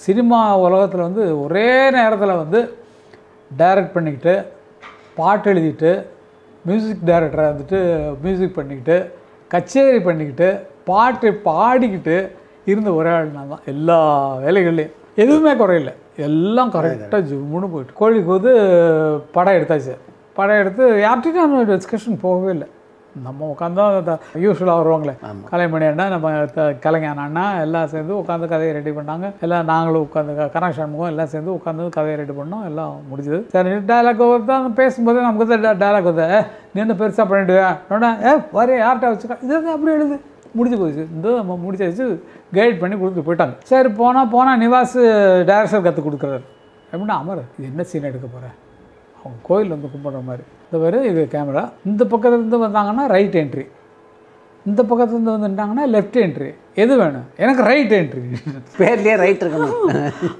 cinema உலகத்தில் வந்து ஒரே நேரத்தில் வந்து டைரக்ட் பண்ணிக்கிட்டு பாட்டு எழுதிட்டு மியூசிக் டைரக்டராக வந்துட்டு மியூசிக் பண்ணிக்கிட்டு கச்சேரி பண்ணிக்கிட்டு பாட்டு பாடிக்கிட்டு இருந்த ஒரே ஆள் நான் தான் எல்லா வேலைகள்லையும் எதுவுமே குறையில எல்லாம் கரெக்டாக ஜிம்முன்னு போயிட்டு கோழிக்கு வந்து படம் எடுத்தாச்சு படம் எடுத்து யார்கிட்டையும் நம்ம டிஸ்கஷன் போகவே இல்லை நம்ம உட்காந்தா யூஸ்வலாக வருவாங்களே கலைமணி அண்ணா நம்ம த- கலைஞான அண்ணா எல்லாம் சேர்ந்து உட்காந்து கதையை ரெடி பண்ணாங்க எல்லாம் நாங்களும் உட்காந்து கரண சண்முகம் எல்லாம் சேர்ந்து உட்காந்து கதையை ரெடி பண்ணோம் எல்லாம் முடிஞ்சது சரி டைலாக் தான் பேசும்போது நமக்கு தான் டைலாக் வந்து "ஏ, நீ என்ன பெருசாக பண்ணிடுவேன் உடனே ஏ வரைய யார்கிட்ட வச்சுக்கா இது வந்து அப்படி எழுது முடிஞ்சு போச்சு இந்த நம்ம முடிச்சு வச்சு கைட் பண்ணி கொடுத்துட்டு போயிட்டாங்க சரி போனால் போனால் நிவாஸ் டைரக்டர் கற்றுக் கொடுக்குறாரு எப்படின்னா அமர் இது என்ன சீன் எடுக்க போகிறேன் அவங்க கோயில் வந்து கும்பிட்ற மாதிரி இந்த மாதிரி இது கேமரா இந்த பக்கத்துலேருந்து வந்தாங்கன்னா ரைட் என்ட்ரி இந்த பக்கத்துலேருந்து வந்துட்டாங்கன்னா லெஃப்ட் என்ட்ரி எது வேணும் எனக்கு ரைட் என்ட்ரி பேர்லேயே ரைட் இருக்கணும்